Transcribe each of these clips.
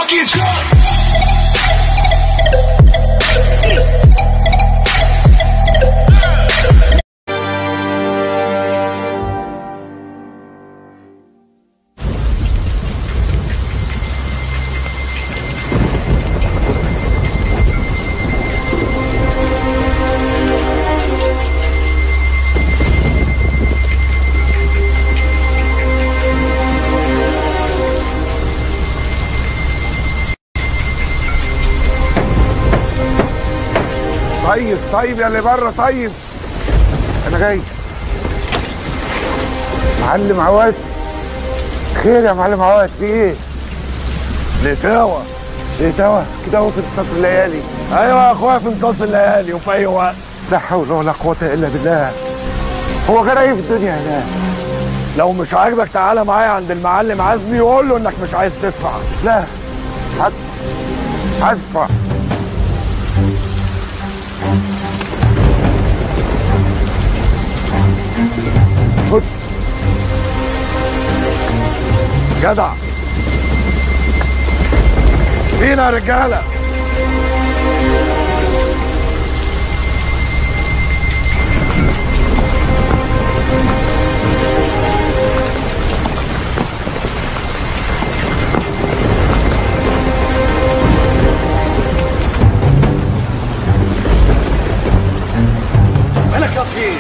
fucking drunk. طيب طيب يا اللي بره طيب انا جاي معلم عواد خير يا معلم عواد في ايه؟ نتاوى نتاوى كده هو في انتصاص الليالي ايوه يا اخويا في امتصاص الليالي وفي اي وقت لا حول ولا قوة الا بالله هو جرى ايه في الدنيا هناك؟ لو مش عاجبك تعالى معايا عند المعلم عزمي وقول له انك مش عايز تدفع لا هد هدفع خد جدع بينا يا رجاله مالك يا فيه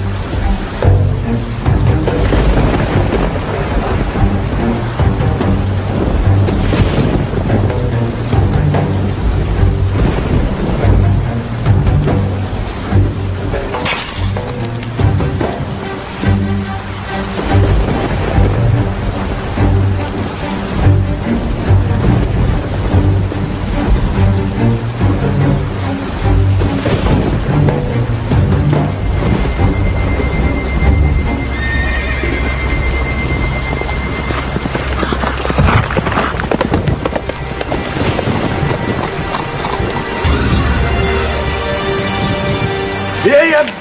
ايه يا ابني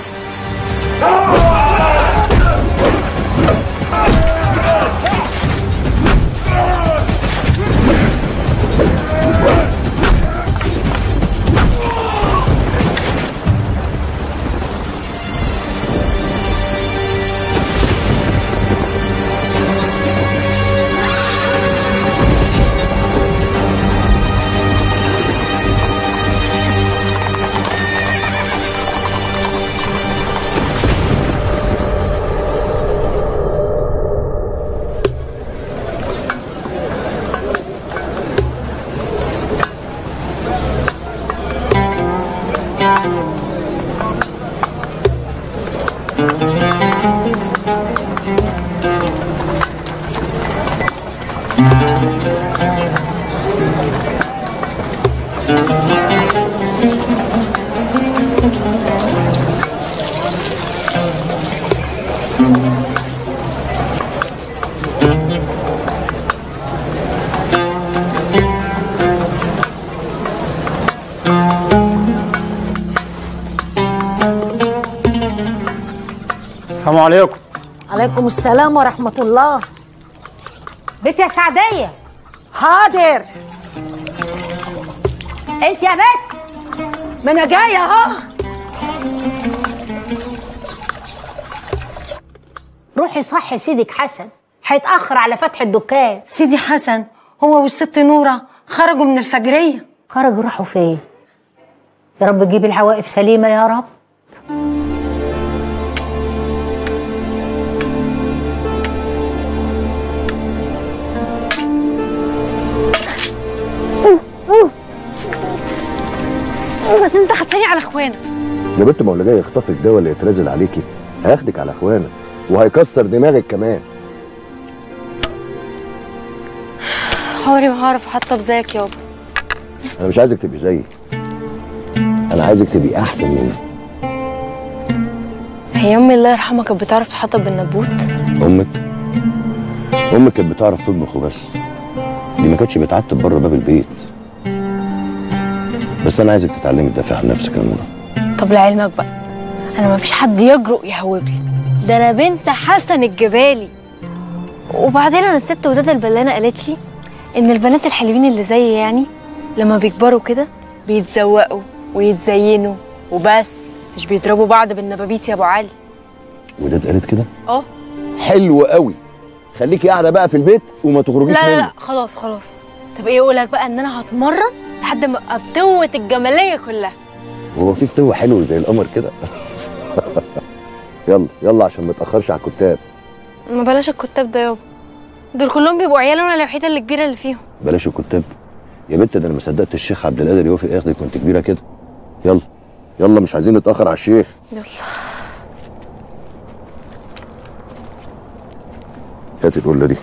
السلام عليكم عليكم السلام ورحمة الله بنت يا سعدية حاضر انت يا بنت ما انا جاية اهو روحي صحي سيدك حسن هيتأخر على فتح الدكان سيدي حسن هو والست نورة خرجوا من الفجرية خرجوا راحوا فين يا رب تجيب العواقب سليمة يا رب بس انت حطني على اخوانا يا بنت ما هو اللي جاي يخطف الدواء اللي يترازل عليكي هياخدك على اخوانا وهيكسر دماغك كمان عمري ما هعرف احطب زيك يابا انا مش عايزك تبقي زيي انا عايزك تبقي احسن مني هي امي الله يرحمها كانت بتعرف تحطب بالنبوت امك امك كانت بتعرف تطبخ وبس دي ما كانتش بتعتب بره باب البيت بس انا عايزك تتعلمي تدافعي عن نفسك يا نورة طب لعلمك بقى انا ما فيش حد يجرؤ يهوب لي ده انا بنت حسن الجبالي وبعدين انا الست وداد البلانه قالت لي ان البنات الحلوين اللي زي يعني لما بيكبروا كده بيتزوقوا ويتزينوا وبس مش بيضربوا بعض بالنبابيت يا ابو علي وده اتقالت كده اه حلو قوي خليكي قاعده بقى في البيت وما لا تخرجيش لا منه لا خلاص خلاص طب ايه اقولك بقى ان انا هتمرن لحد ما ابقى فتوة الجماليه كلها هو في فتوه حلو زي القمر كده يلا يلا عشان ما تاخرش على الكتاب ما بلاش الكتاب ده يابا دول كلهم بيبقوا عيال وانا الوحيده اللي كبيره اللي فيهم بلاش الكتاب يا بنت ده انا ما صدقت الشيخ عبد القادر يوافق ياخدك وانت كبيره كده يلا يلا مش عايزين نتاخر على الشيخ يلا هات القله دي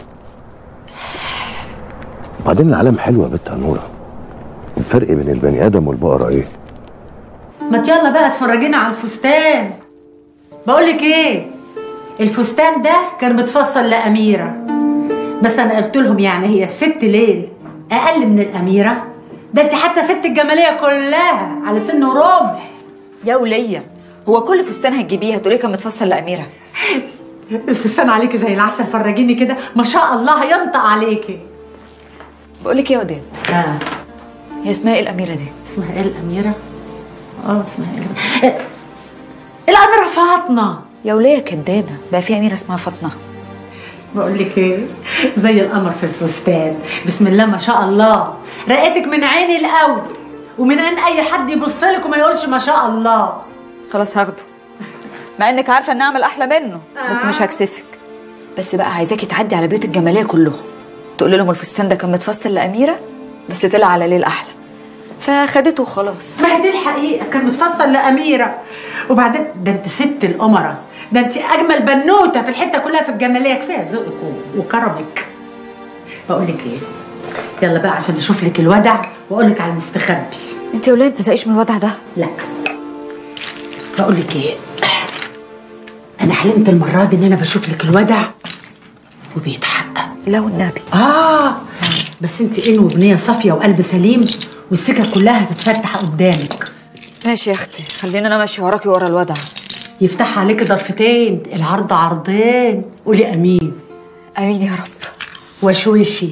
وبعدين العالم حلو يا بنت يا نوره الفرق بين البني ادم والبقره ايه ما يلا بقى اتفرجينا على الفستان بقولك ايه الفستان ده كان متفصل لأميرة بس انا قلت لهم يعني هي الست ليل اقل من الأميرة ده انت حتى ست الجمالية كلها على سن ورمح يا ولية هو كل فستان هتجيبيه هتقولي كان متفصل لأميرة الفستان عليكي زي العسل فرجيني كده ما شاء الله ينطق عليكي بقولك يا وداد اه هي اسمها ايه الأميرة دي؟ اسمها ايه الأميرة؟ اه اسمها ايه الأميرة؟ الأميرة فاطمة يا ولية كدابة بقى في أميرة اسمها فاطمة بقول لك ايه زي القمر في الفستان بسم الله ما شاء الله رقتك من عيني الاول ومن عين اي حد يبص لك وما يقولش ما شاء الله خلاص هاخده مع انك عارفة ان اعمل احلى منه بس مش هكسفك بس بقى عايزاكي تعدي على بيوت الجمالية كلهم تقول لهم الفستان ده كان متفصل لأميرة بس طلع على ليل أحلى فخدته وخلاص ما هي دي الحقيقه كان متفصل لاميره وبعدين ده انت ست الامراء ده انت اجمل بنوته في الحته كلها في الجماليه كفايه ذوقك و- وكرمك بقول لك ايه يلا بقى عشان اشوف لك الودع واقول لك على المستخبي انت يا ولية ما بتزهقيش من الوضع ده لا بقول لك ايه انا حلمت المره دي ان انا بشوف لك الودع وبيتحقق لو النبي اه بس انت ان وبنيه صافيه وقلب سليم والسكه كلها هتتفتح قدامك ماشي يا اختي خلينا انا ماشيه وراكي ورا الوضع يفتح عليك ضفتين العرض عرضين قولي امين امين يا رب وشوشي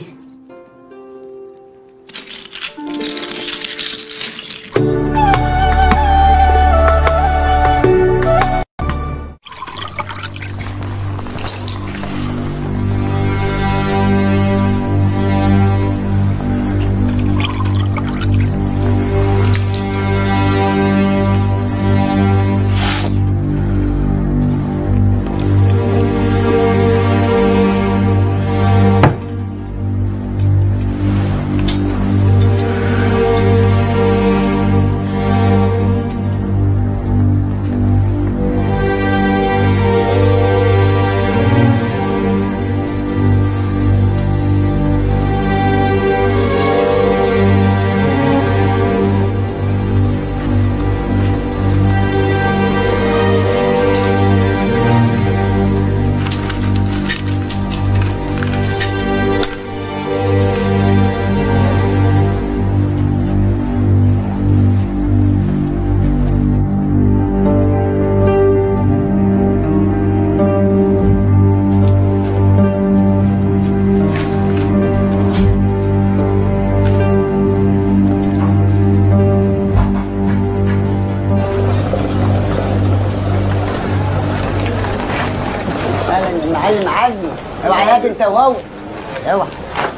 اهلا يا معلم عزمي اوعى ياك انت وهو اوعى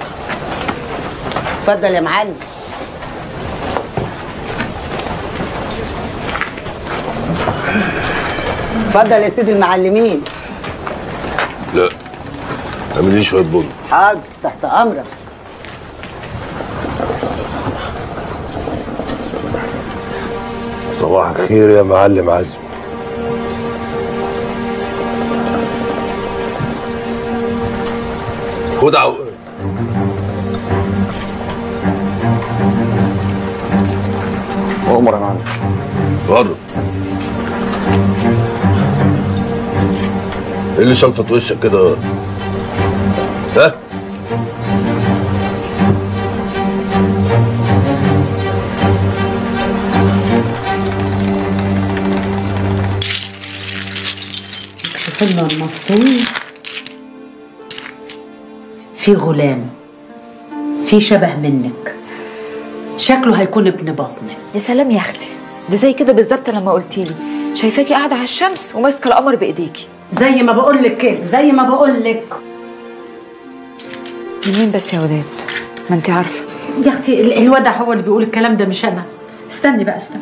اتفضل يا معلم اتفضل يا سيدي المعلمين لا اعمل لي شويه بن حاضر تحت امرك صباح الخير يا معلم عزمي خد عو... أمر يا معلم قرب ايه اللي شلفت وشك كده ها شوفنا المسطول في غلام في شبه منك شكله هيكون ابن بطنك يا سلام يا اختي ده زي كده بالظبط لما قلتي لي شايفاكي قاعده على الشمس وماسكه القمر بايديكي زي ما بقول لك كده زي ما بقول لك مين بس يا وداد ما انت عارفه يا اختي ال- الودع هو اللي بيقول الكلام ده مش انا استني بقى استني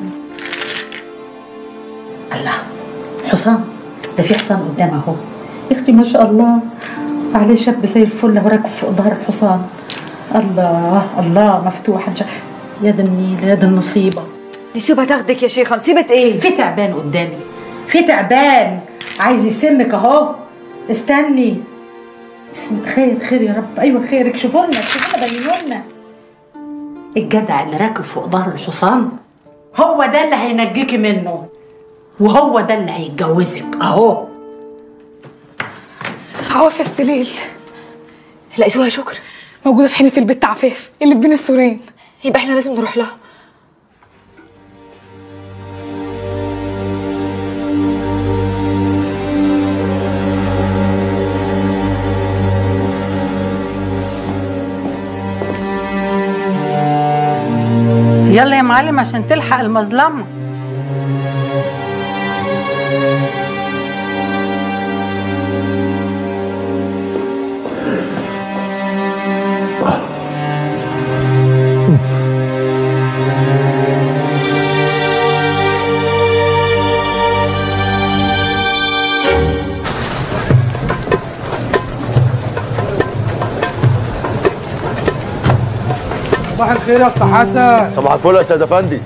الله حصان ده في حصان قدام اهو يا اختي ما شاء الله عليه شاب زي الفل اهو راكب فوق ظهر الحصان الله الله مفتوح إن شاء- يا ده النيل يا ده النصيبه نسيبها تاخدك يا شيخه نسيبة ايه في تعبان قدامي في تعبان عايز يسمك اهو استني بسم خير خير يا رب ايوه خير اكشفوا لنا اكشفوا لنا بينوا لنا الجدع اللي راكب فوق ظهر الحصان هو ده اللي هينجيكي منه وهو ده اللي هيتجوزك اهو عواف يا استليل لقيتوها يا شكر موجودة في حنة البت عفاف اللي بين السورين يبقى احنا لازم نروح لها يلا يا معلم عشان تلحق المظلمه صباح الخير يا اسطى حسن صباح الفل يا سيد افندي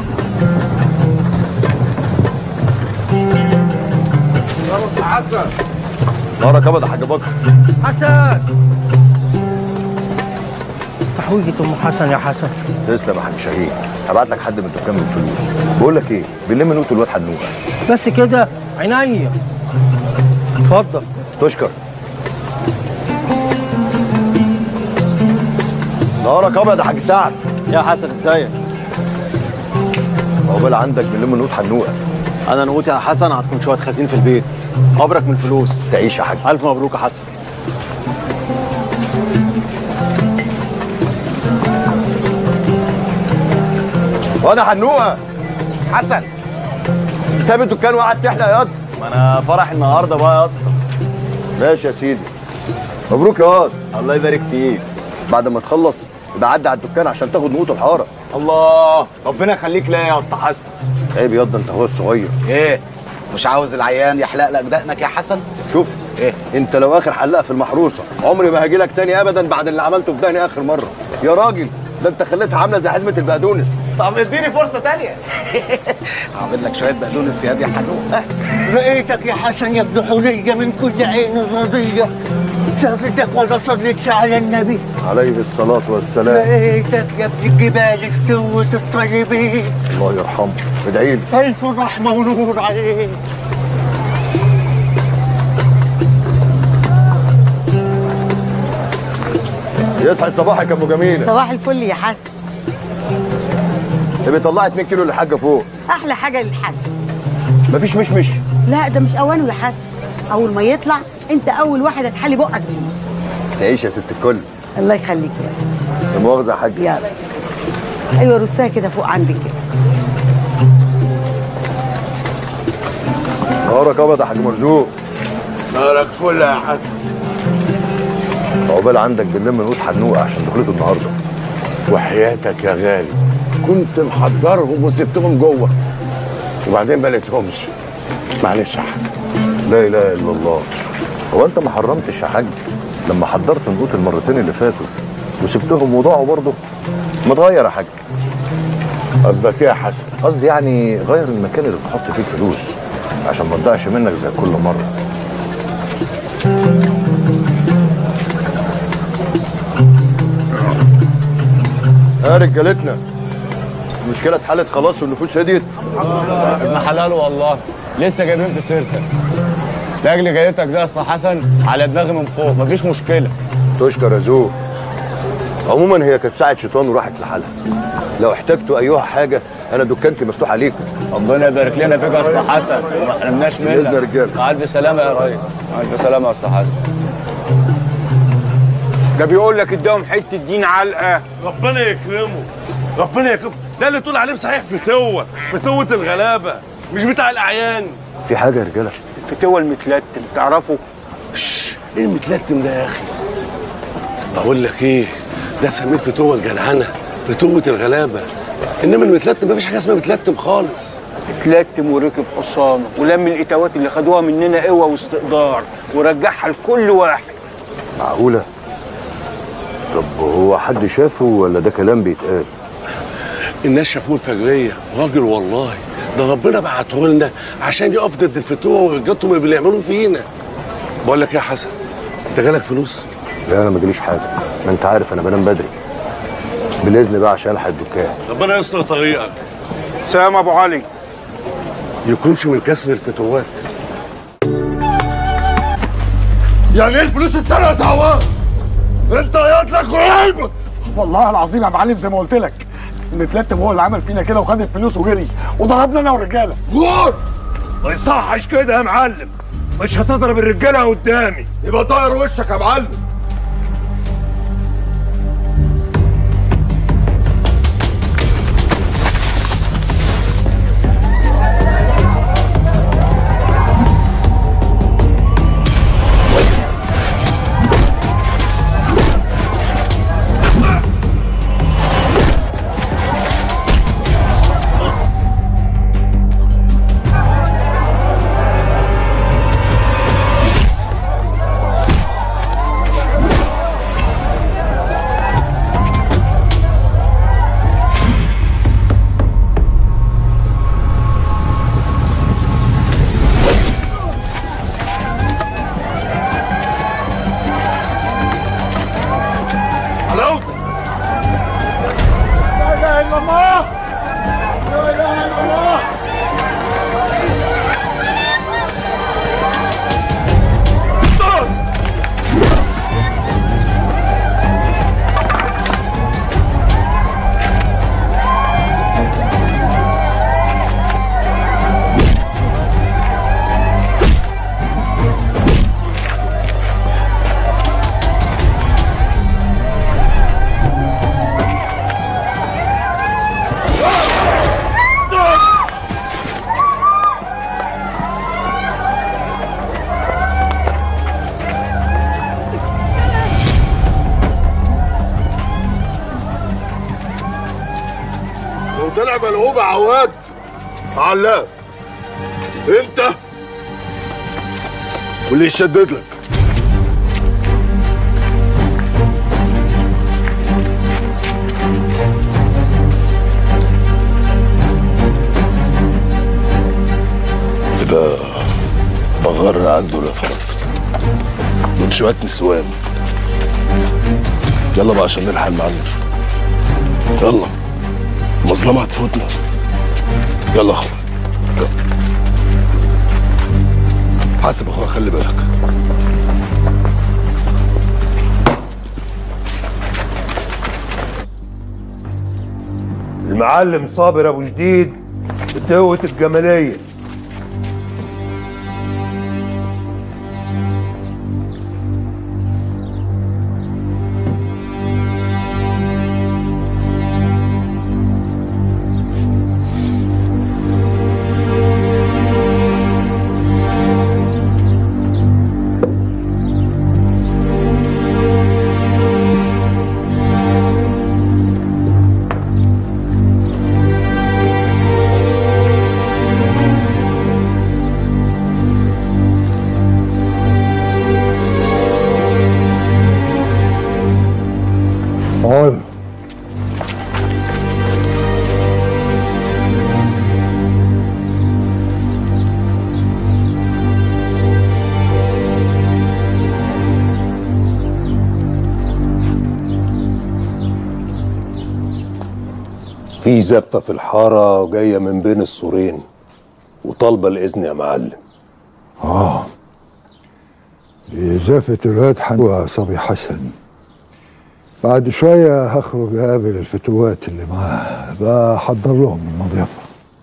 يا حسن نهارك ابيض يا حاج بكر حسن تحويجة ام حسن يا حسن تسلم يا حاج شهيد هبعت لك حد من الدكان بالفلوس بقول لك ايه بنلم نوت الواد حنوقه بس كده عينيا اتفضل تشكر نهارك ابيض يا حاج سعد يا حسن ازيك عقبال عندك بنلم نوت حنوقه انا نقوتي يا حسن هتكون شويه خزين في البيت قبرك من الفلوس تعيش يا حاج الف مبروك يا حسن وانا حنوقه حسن ساب الدكان وقعد تحلق يا واد ما انا فرح النهارده بقى يا اسطى ماشي يا سيدي مبروك يا واد الله يبارك فيك بعد ما تخلص يبقى عدي على الدكان عشان تاخد نقوط الحاره الله ربنا يخليك ليا يا اسطى حسن عيب ياض ده انت هو الصغير ايه مش عاوز العيان يحلق لك دقنك يا حسن شوف ايه انت لو اخر حلاق في المحروسه عمري ما هاجي لك تاني ابدا بعد اللي عملته في دقني اخر مره يا راجل ده انت خليتها عامله زي حزمه البقدونس طب اديني فرصه تانية هعمل لك شويه بقدونس يا دي حلوه رأيتك يا حسن يا ابن حورية من كل عين رضية شافتك ولا صليتش على النبي عليه الصلاه والسلام رأيتك يا ابن الجبال استوت الطيبين الله يرحمه ادعي لي ألف رحمة ونور عليك يسعد صباحك يا ابو جميله صباح الفل يا حسن تبقى طلعي 2 كيلو للحاجه فوق احلى حاجه للحاج مفيش مشمش لا ده مش اوانه يا حسن اول ما يطلع انت اول واحد هتحلي بقك بيه تعيش يا ست الكل الله يخليك يا لا مؤاخذه يا حاج يلا ايوه رصاها كده فوق عندك كده نهارك ابيض يا حاج مرزوق نهارك فل يا حسن عقبال عندك بنلم نقوط حنوقه عشان دخلته النهارده وحياتك يا غالي كنت محضرهم وسبتهم جوه وبعدين ما لقيتهمش معلش يا حسن لا اله الا الله هو انت ما حرمتش يا حاج لما حضرت نقوط المرتين اللي فاتوا وسبتهم وضاعوا برضه ما تغير يا حاج قصدك ايه يا حسن قصدي يعني غير المكان اللي تحط فيه الفلوس عشان ما تضيعش منك زي كل مره يا رجالتنا المشكله اتحلت خلاص والنفوس هديت ابن حلال والله لسه جايبين في سيرتك لاجل جايتك ده يا اسطى حسن على دماغي من فوق مفيش مشكله تشكر يا زوج عموما هي كانت ساعه شيطان وراحت لحالها لو احتجتوا ايها حاجه انا دكانتي مفتوح عليكم ربنا يبارك لنا فيك يا اسطى حسن وما حرمناش منك بإذن يا رجالة. مع الف سلامه يا ريس مع الف سلامه يا اسطى حسن ده بيقول لك اداهم حته دين علقه ربنا يكرمه ربنا يكرمه ده اللي تقول عليه صحيح فتوه فتوه الغلابه مش بتاع الاعيان في حاجه يا رجاله الفتوه المتلتم تعرفه ايه المتلتم ده يا اخي بقول لك ايه ده سميه فتوه الجدعنه فتوه الغلابه انما المتلتم مفيش حاجه اسمها متلتم خالص اتلتم وركب حصانه ولم الاتوات اللي خدوها مننا قوه واستقدار ورجعها لكل واحد معقوله طب هو حد شافه ولا ده كلام بيتقال الناس شافوه الفجريه راجل والله ده ربنا بعته لنا عشان يقف ضد الفتوه ورجالتهم اللي بيعملوه فينا بقول لك إيه يا حسن انت جالك فلوس لا انا ما جاليش حاجه ما انت عارف انا بنام بدري بالاذن بقى عشان الحق الدكان ربنا يستر طريقك سلام ابو علي يكونش من كسر الفتوات يعني ايه الفلوس اتسرقت يا عوام؟ انت قايط لك قريب والله العظيم يا معلم زي ما قلت لك المتلتم هو اللي عمل فينا كده وخد الفلوس وجري وضربنا انا والرجاله جول ما يصحش كده يا معلم مش هتضرب الرجاله قدامي يبقى طاير وشك يا معلم حلاوتك لا اله الا الله لا اله الا الله لو طلع ملعوب عواد علاف انت واللي يشدد لك ده بغر عنده الافراد من شويه نسوان يلا بقى عشان نلحق المعلم يلا مظلمه هتفوتنا يلا يا اخويا يلا. حاسب يا اخويا خلي بالك المعلم صابر ابو جديد بتوة الجماليه عم في زفه في الحاره جايه من بين السورين وطالبه الاذن يا معلم اه زفت الواد حلوة صبي حسن بعد شوية هخرج أقابل الفتوات اللي معاه بحضر لهم المضيفة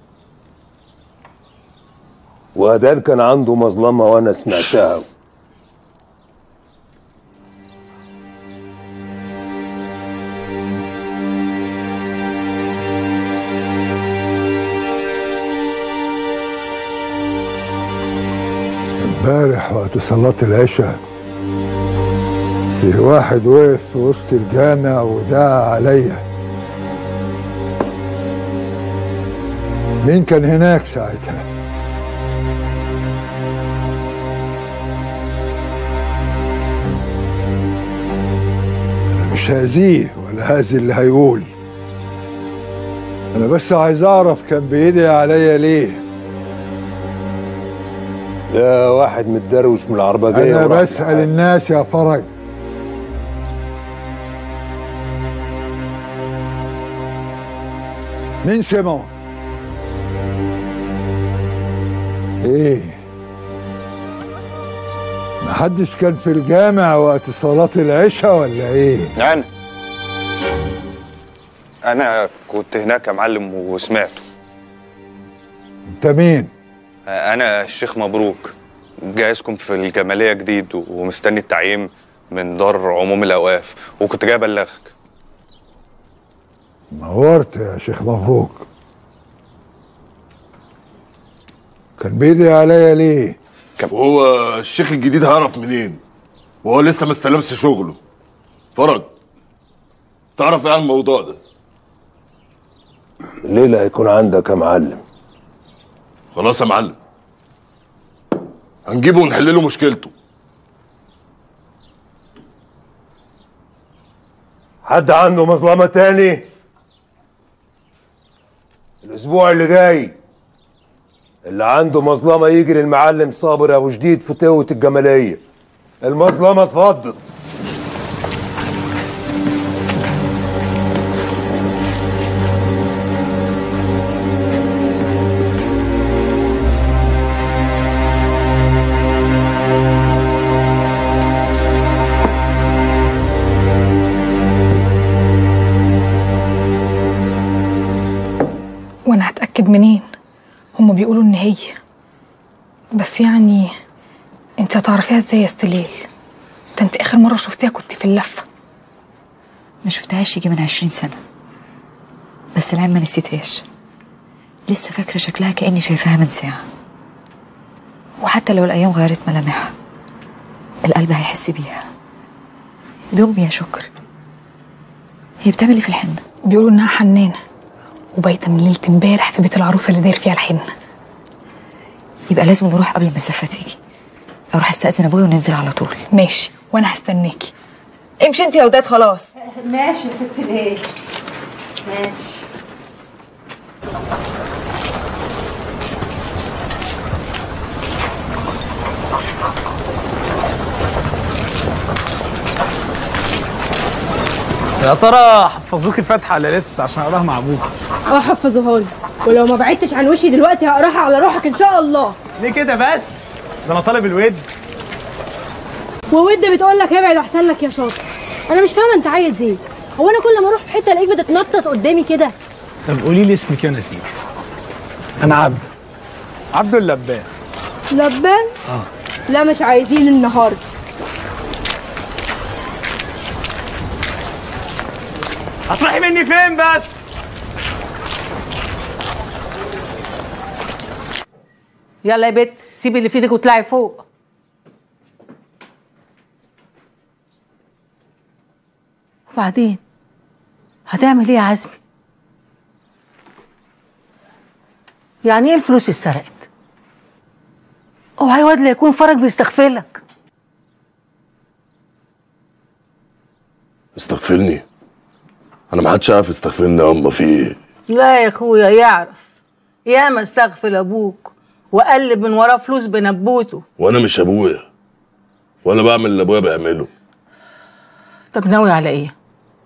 وهدان كان عنده مظلمه وانا سمعتها امبارح وقت صلاة العشاء في واحد وقف في وسط الجامع ودعا عليا مين كان هناك ساعتها؟ أنا مش هأذيه ولا هأذي اللي هيقول أنا بس عايز أعرف كان بيدعي عليا ليه ده واحد متدروش من العربجية أنا وراح بسأل لحاله. الناس يا فرج مين سمعه؟ إيه؟ محدش كان في الجامع وقت صلاة العشاء ولا إيه؟ انا انا كنت هناك يا معلم وسمعته أنت مين؟ انا الشيخ مبروك جايزكم في الجماليه جديد ومستني التعيين من دار عموم الاوقاف وكنت جاي ابلغك نورت يا شيخ مبروك كان بيدعي عليا ليه؟ هو الشيخ الجديد هيعرف منين وهو لسه ما استلمش شغله فرج تعرف ايه عن الموضوع ده الليلة هيكون عندك يا معلم خلاص يا معلم هنجيبه ونحل له مشكلته حد عنده مظلمة تاني الأسبوع اللي جاي اللي عنده مظلمة يجري المعلم صابر أبو جديد في توة الجمالية المظلمة اتفضت وانا هتاكد منين هما بيقولوا ان هي بس يعني انت هتعرفيها ازاي يا استليل ده انت اخر مره شفتيها كنت في اللفه ما شفتهاش يجي من عشرين سنة بس العين ما نسيتهاش لسه فاكرة شكلها كأني شايفاها من ساعة وحتى لو الأيام غيرت ملامحها القلب هيحس بيها دم يا شكر هي بتعمل ايه في الحنة؟ بيقولوا انها حنانه وبايته من ليله امبارح في بيت العروسه اللي داير فيها الحنه يبقى لازم نروح قبل ما الزفة تيجي اروح استأذن ابويا وننزل على طول ماشي وانا هستناكي امشي انت يا وداد خلاص ماشي يا ست ليه ماشي يا ترى حفظوك الفاتحه ولا لسه عشان اقراها مع ابوك اه حفظوها لي ولو ما بعدتش عن وشي دلوقتي هقراها على روحك ان شاء الله ليه كده بس ده انا طالب الود وود بتقول لك ابعد احسن لك يا شاطر انا مش فاهمه انت عايز ايه هو انا كل ما اروح في حته الاقيك بتتنطط قدامي كده طب قولي لي اسمك يا نسيم انا عبد عبد اللبان لبان اه لا مش عايزين النهارده هتروحي مني فين بس يلا يا بت سيبي اللي في ايدك وطلعي فوق وبعدين هتعمل ايه يا عزمي يعني ايه الفلوس اتسرقت اوعى واد لا يكون فرج بيستغفلك استغفرني انا ما حدش عارف يستغفرني يا اما في ايه لا يا اخويا يعرف ياما استغفل ابوك وقلب من وراه فلوس بنبوته وانا مش ابويا ولا بعمل اللي ابويا بيعمله طب ناوي على ايه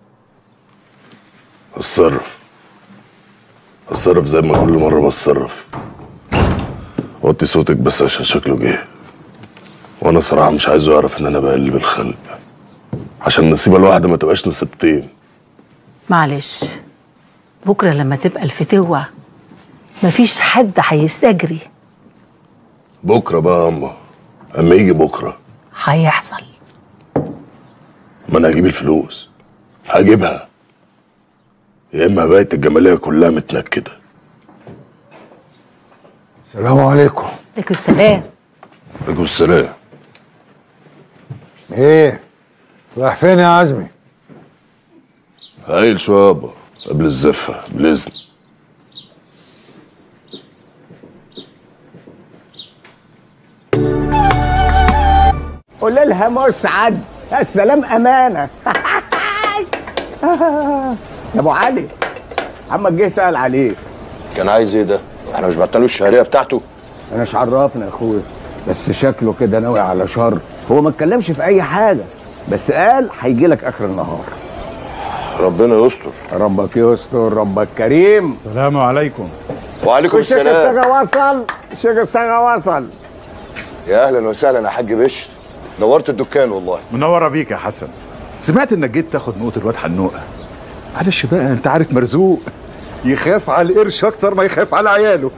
اتصرف اتصرف زي ما كل مره بتصرف وطي صوتك بس عشان شكله جه وانا صراحه مش عايزه يعرف ان انا بقلب الخلق عشان نصيبه الواحده ما تبقاش نصيبتين معلش بكره لما تبقى الفتوة مفيش حد هيستجري بكره بقى يا اما اما يجي بكره هيحصل ما انا هجيب الفلوس هجيبها يا اما بقت الجماليه كلها متنكده السلام عليكم عليكم السلام عليكم السلام ايه رايح فين يا عزمي هايل شويه يابا قبل الزفه بالاذن قول لها مسعد السلام امانه يا ابو علي عمك جه سال عليك كان عايز ايه ده؟ احنا مش بعتلوش الشهريه بتاعته انا مش عرفنا يا اخويا بس شكله كده ناوي على شر هو ما اتكلمش في اي حاجه بس قال هيجي لك اخر النهار ربنا يستر ربك يستر ربك كريم السلام عليكم وعليكم الشيخ السلام السجا وصل الشيخ السجا وصل يا اهلا وسهلا يا حاج بشر نورت الدكان والله منورة بيك يا حسن سمعت انك جيت تاخد نقطة الواد حنوقة معلش بقى انت عارف مرزوق يخاف على القرش اكتر ما يخاف على عياله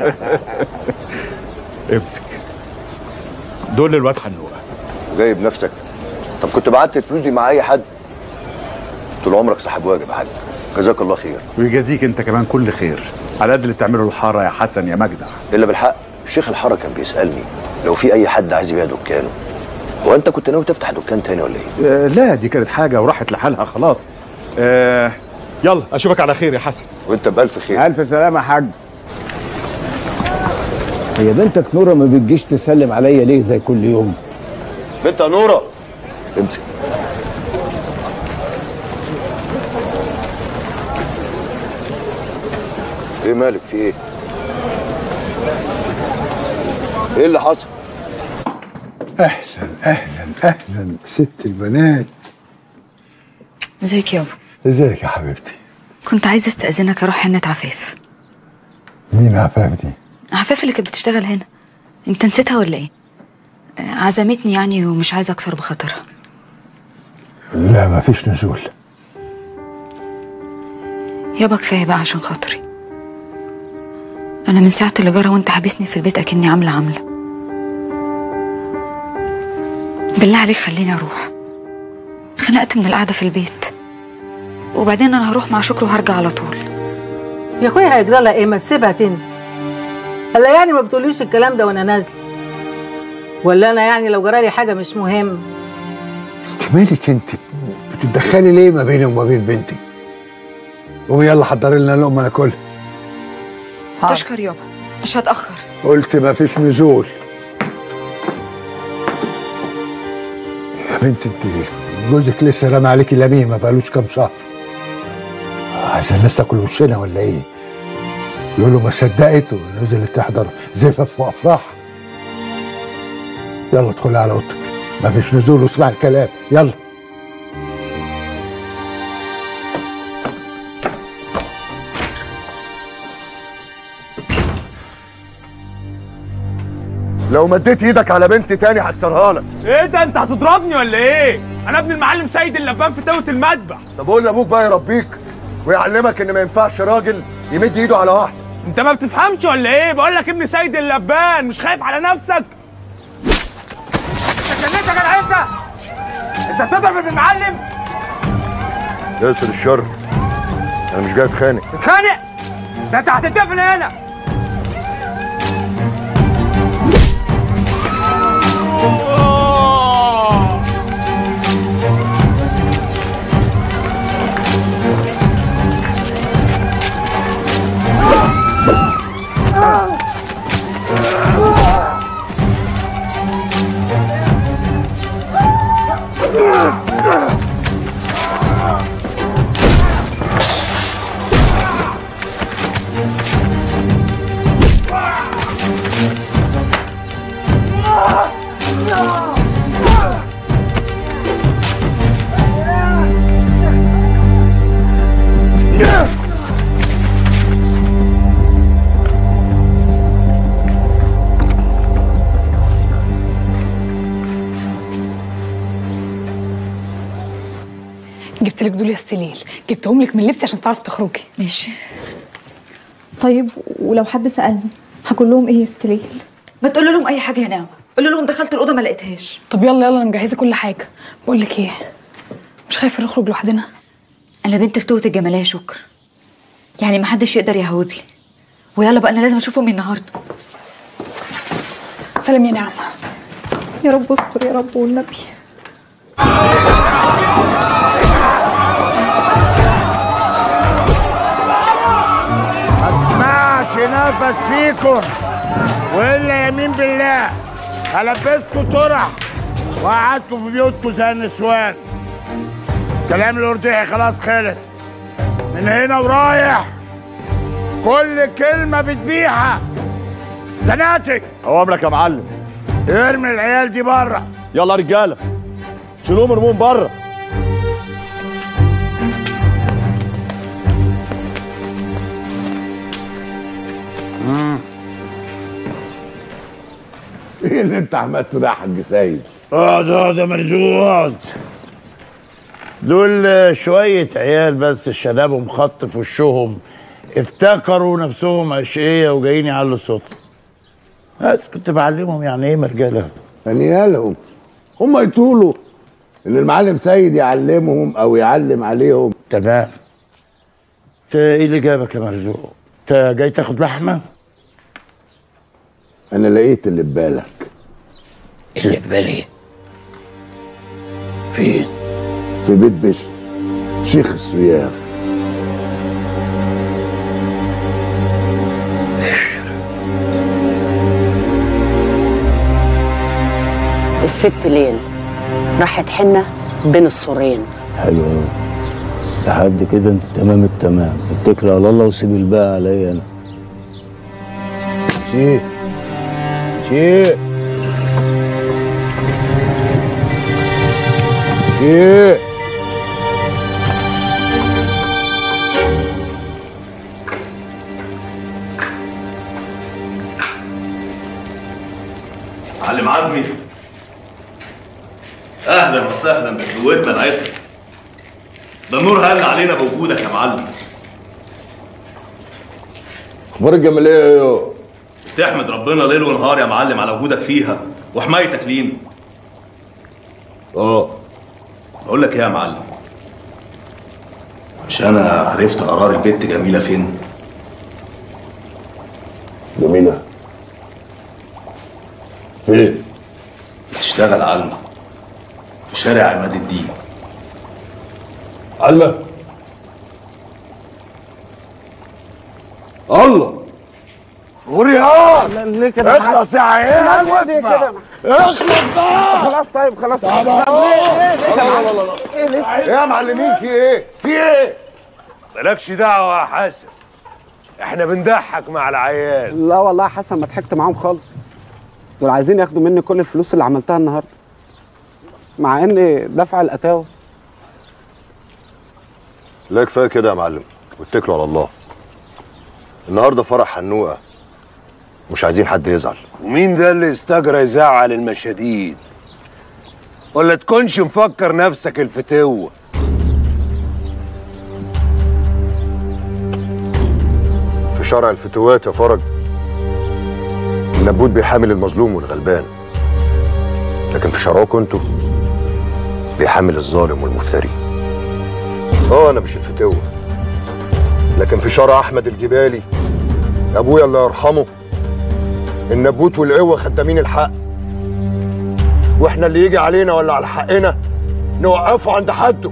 امسك دول للواد حنوقة جايب نفسك طب كنت بعت الفلوس دي مع اي حد طول عمرك صاحب واجب يا حاج جزاك الله خير ويجازيك انت كمان كل خير على قد اللي تعمله الحارة يا حسن يا مجدع الا بالحق الشيخ الحاره كان بيسالني لو في اي حد عايز يبيع دكانه هو انت كنت ناوي تفتح دكان تاني ولا ايه آه لا دي كانت حاجة وراحت لحالها خلاص آه يلا اشوفك على خير يا حسن وانت بالف خير الف سلامه يا حاج هي بنتك نوره ما بتجيش تسلم عليا ليه زي كل يوم بنت يا نوره امسك ايه مالك في ايه ايه اللي حصل اهلا اهلا اهلا ست البنات ازيك يابا ازيك يا حبيبتي كنت عايزه استاذنك اروح حنه عفاف مين عفاف دي عفاف اللي كانت بتشتغل هنا انت نسيتها ولا ايه آه، عزمتني يعني ومش عايزه اكسر بخاطرها لا ما فيش نزول يابا كفايه بقى عشان خاطري انا من ساعه اللي جرى وانت حابسني في البيت اكني عامله عامله بالله عليك خليني اروح اتخنقت من القعده في البيت وبعدين انا هروح مع شكر وهرجع على طول يا اخويا هيجرى لها ايه ما تسيبها تنزل هلا يعني ما بتقوليش الكلام ده وانا نازله ولا انا يعني لو جرالي حاجه مش مهم انت مالك انت بتتدخلي ليه ما بيني وما بين بنتي قومي يلا حضري لنا لقمه ناكلها تشكر يابا مش هتاخر قلت ما فيش نزول يا بنت انت جوزك لسه رامي عليكي لمين ما بقالوش كام شهر عايزه الناس تاكل وشنا ولا ايه يقولوا ما صدقت ونزلت تحضر زفاف وافراح يلا ادخلي على اوضتك ما فيش نزول واسمع الكلام يلا لو مديت ايدك على بنت تاني هكسرها لك ايه ده انت هتضربني ولا ايه؟ انا ابن المعلم سيد اللبان في دوله المذبح طب قول لابوك بقى يربيك ويعلمك ان ما ينفعش راجل يمد ايده على واحده انت ما بتفهمش ولا ايه؟ بقول لك ابن سيد اللبان مش خايف على نفسك انت جننت يا جدع انت انت بتضرب ابن المعلم ياسر الشر انا مش جاي اتخانق اتخانق ده انت هتدفن هنا جبت لك دول يا استليل جبتهم لك من لبسي عشان تعرفي تخرجي ماشي طيب ولو حد سألني هقول لهم ايه يا استليل ما تقول لهم اي حاجه هنا قول لهم دخلت الاوضه ما لقيتهاش طب يلا يلا انا مجهزه كل حاجه بقول لك ايه مش خايفه نخرج لوحدنا انا بنت فتوة الجماليه شكر يعني ما حدش يقدر يهوب لي ويلا بقى انا لازم اشوف امي النهارده سلام يا نعمه يا رب استر يا رب والنبي اسمعش نفس فيكم والا يمين بالله هلبسكوا طرح وقعدتوا في بيوتكم زي النسوان كلام الارداحي خلاص خلص من هنا ورايح كل كلمه بتبيعها زناتي اوامرك يا معلم ارمي العيال دي بره يلا رجاله شيلوهم ارموهم بره ايه اللي انت عملته ده يا حاج سيد؟ اقعد اقعد يا مرزوق دول شوية عيال بس شنبهم خط في وشهم افتكروا نفسهم أشقية وجايين يعلوا صوتهم بس كنت بعلمهم يعني ايه مرجلة هنيالهم هم يطولوا ان المعلم سيد يعلمهم او يعلم عليهم تمام انت ايه اللي جابك يا مرزوق؟ انت جاي تاخد لحمة؟ انا لقيت اللي في بالك اللي في بالي فين؟ في بيت بشر شيخ السياف الست ليل راحت حنة بين السورين حلو أوي. لحد كده انت تمام التمام اتكل على الله وسيب الباقي عليا انا شيء شيء شيء معلم عزمي اهلا وسهلا بقوتنا العطر ده النور هل علينا بوجودك يا معلم اخبار الجماليه ايه يو؟ تحمد ربنا ليل ونهار يا معلم على وجودك فيها وحمايتك لينا اه بقول لك ايه يا معلم مش انا عرفت قرار البت جميله فين جميله فين؟ بتشتغل علمة في شارع عماد الدين علمة الله غريان ليه كده اخلص يا عيال ليه وادفع. كده اخلص بقى خلاص طيب خلاص طب طب أهو. ليه ليه لا، كده لا، لا، لا. ايه ليه ايه يا معلمين في ايه؟ في ايه؟ مالكش دعوه يا حسن احنا بنضحك مع العيال لا والله يا حسن ما ضحكت معاهم خالص دول عايزين ياخدوا مني كل الفلوس اللي عملتها النهارده مع ان دفع الاتاوه لا كفايه كده يا معلم واتكلوا على الله النهارده فرح حنوقه مش عايزين حد يزعل ومين ده اللي استجرى يزعل المشاديد ولا تكونش مفكر نفسك الفتوه في شرع الفتوات يا فرج النبوت بيحامل المظلوم والغلبان لكن في شرعكم انتوا بيحامل الظالم والمفتري اه انا مش الفتوه لكن في شرع احمد الجبالي ابويا الله يرحمه النبوت والقوه خدامين الحق واحنا اللي يجي علينا ولا على حقنا نوقفه عند حده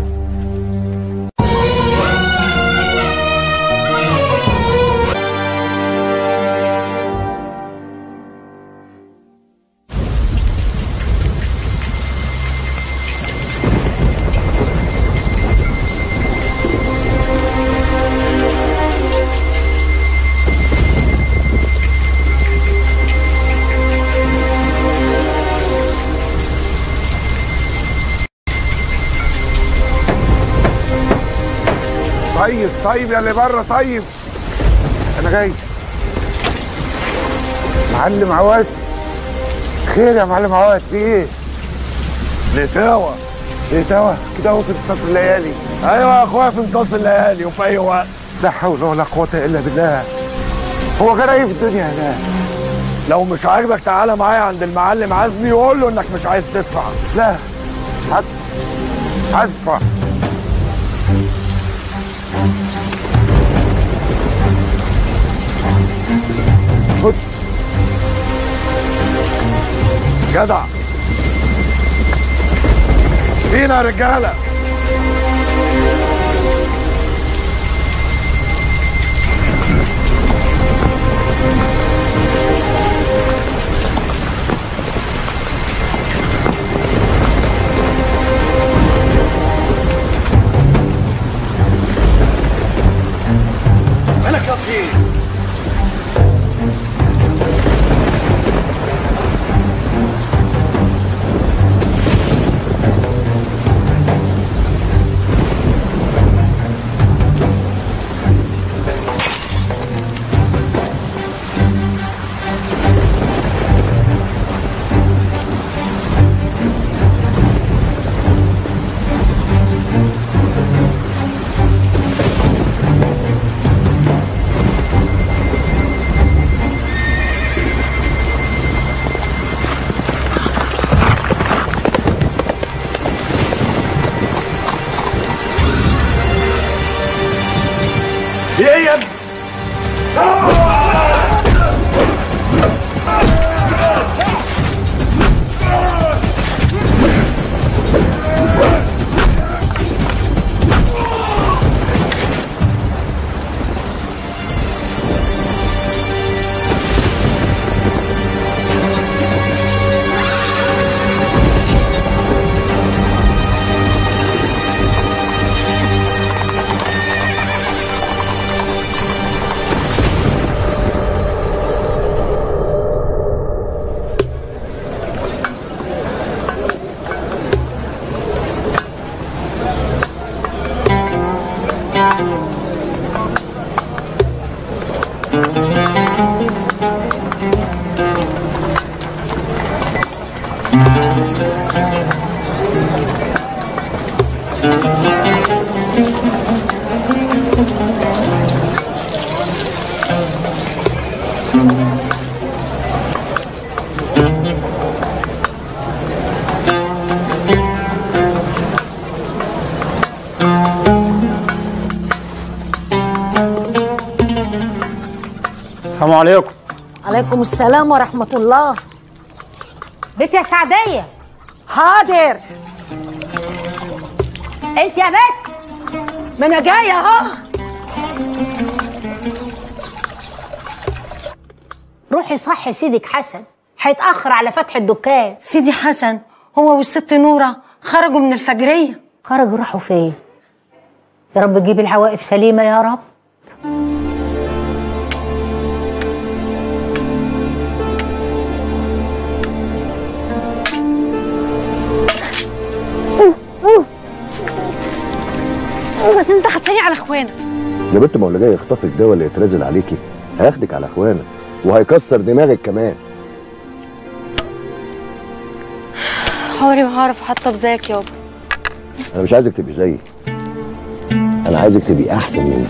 طيب طيب يا اللي بره طيب انا جاي معلم عواد خير يا معلم عواد في ايه؟ نتاوى نتاوى كده هو في انتصاص الليالي ايوه يا اخويا في انتصاص الليالي وفي اي وقت لا حول ولا قوه الا بالله هو جرى ايه في الدنيا هناك؟ لو مش عاجبك تعالى معايا عند المعلم عزمي وقول له انك مش عايز تدفع لا هدفع هدفع خد جدع فينا يا رجاله مالك يا فين ايه يا ابني السلام عليكم عليكم السلام ورحمة الله بنت يا سعدية حاضر انت يا بنت ما انا جاية اهو روحي صحي سيدك حسن هيتأخر على فتح الدكان سيدي حسن هو والست نورة خرجوا من الفجرية خرجوا راحوا فين يا رب تجيب العواقب سليمة يا رب بس انت خدتني على اخوانا يا بنت ما هو اللي جاي يخطفك ده ولا يترازل عليكي هياخدك على اخوانا وهيكسر دماغك كمان عمري ما هعرف احطب زيك يابا انا مش عايزك تبقي زيي انا عايزك تبقي احسن مني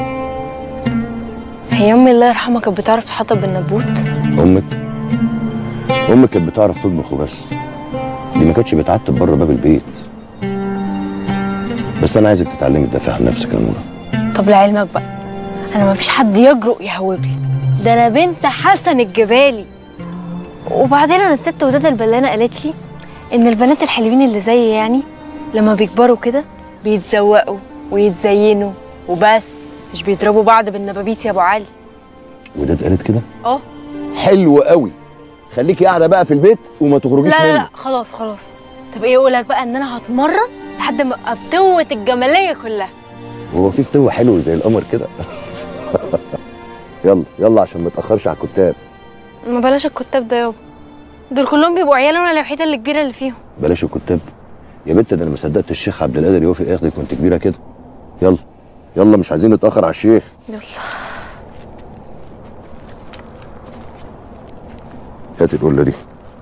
هي امي الله يرحمها كانت بتعرف تحطب بالنبوت امك امك كانت بتعرف تطبخ وبس دي ما كانتش بتعتب بره باب البيت بس انا عايزك تتعلمي تدافعي عن نفسك يا نوره طب لعلمك بقى انا ما فيش حد يجرؤ يهوب لي ده انا بنت حسن الجبالي وبعدين انا الست وداد البلانه قالت لي ان البنات الحلوين اللي زيي يعني لما بيكبروا كده بيتزوقوا ويتزينوا وبس مش بيضربوا بعض بالنبابيت يا ابو علي وداد قالت كده اه حلو قوي خليكي قاعده بقى في البيت وما لا تخرجيش لا منه لا خلاص خلاص طب ايه اقولك بقى ان انا هتمرن لحد ما ابقى فتوة الجماليه كلها وهو في فتوه حلو زي القمر كده يلا يلا عشان ما تاخرش على الكتاب ما بلاش الكتاب ده يابا دول كلهم بيبقوا عيال وانا الوحيده اللي كبيره اللي فيهم بلاش الكتاب يا بنت ده انا ما صدقت الشيخ عبد القادر يوافق ياخدك وانت كبيره كده يلا يلا مش عايزين نتاخر على الشيخ يلا هات القله دي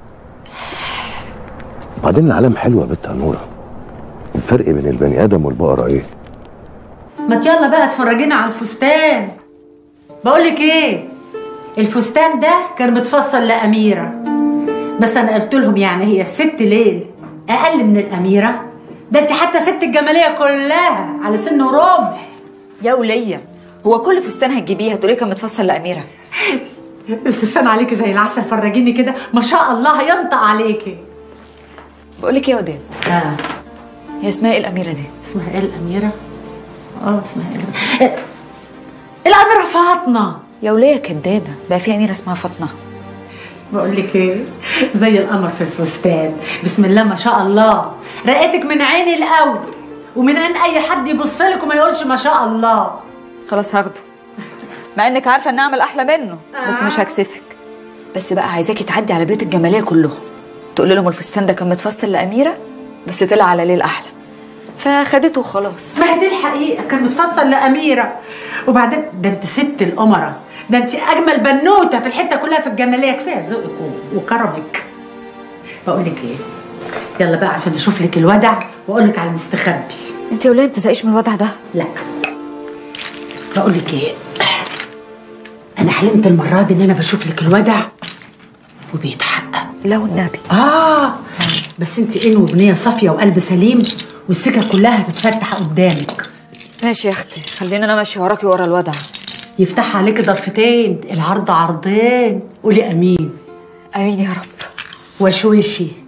وبعدين العالم حلو يا بنت يا نوره الفرق بين البني ادم والبقره ايه ما يلا بقى اتفرجينا على الفستان بقولك ايه الفستان ده كان متفصل لأميرة بس أنا قلت لهم يعني هي الست ليل أقل من الأميرة ده أنت حتى ست الجمالية كلها على سن ورمح يا ولية هو كل فستان هتجيبيه هتقولي كان متفصل لأميرة الفستان عليكي زي العسل فرجيني كده ما شاء الله ينطق عليكي بقولك ايه يا وداد آه. هي اسمها ايه الاميره دي اسمها ايه الاميره اه اسمها ايه الأميرة؟ الاميره فاطمه يا وليه كدابه بقى في اميره اسمها فاطمه بقول لك ايه زي القمر في الفستان بسم الله ما شاء الله رقتك من عيني الاول ومن عين اي حد يبص لك وما يقولش ما شاء الله خلاص هاخده مع انك عارفه ان اعمل احلى منه بس مش هكسفك بس بقى عايزاكي تعدي على بيوت الجماليه كلهم تقول لهم الفستان ده كان متفصل لاميره بس طلع على ليل احلى فخدته وخلاص ما هي دي الحقيقه كان متفصل لاميره وبعدين ده انت ست الامراء ده انت اجمل بنوته في الحته كلها في الجماليه كفايه ذوقك و- وكرمك بقول لك ايه يلا بقى عشان اشوف لك الودع واقول لك على المستخبي انت يا وليه ما بتزهقيش من الوضع ده لا بقول لك ايه انا حلمت المره دي ان انا بشوف لك الودع وبيتحقق لو النبي اه بس انت ان وبنيه صافيه وقلب سليم والسكه كلها هتتفتح قدامك ماشي يا اختي خلينا انا ماشيه وراكي ورا الوضع يفتح عليك ضرفتين العرض عرضين قولي امين امين يا رب وشوشي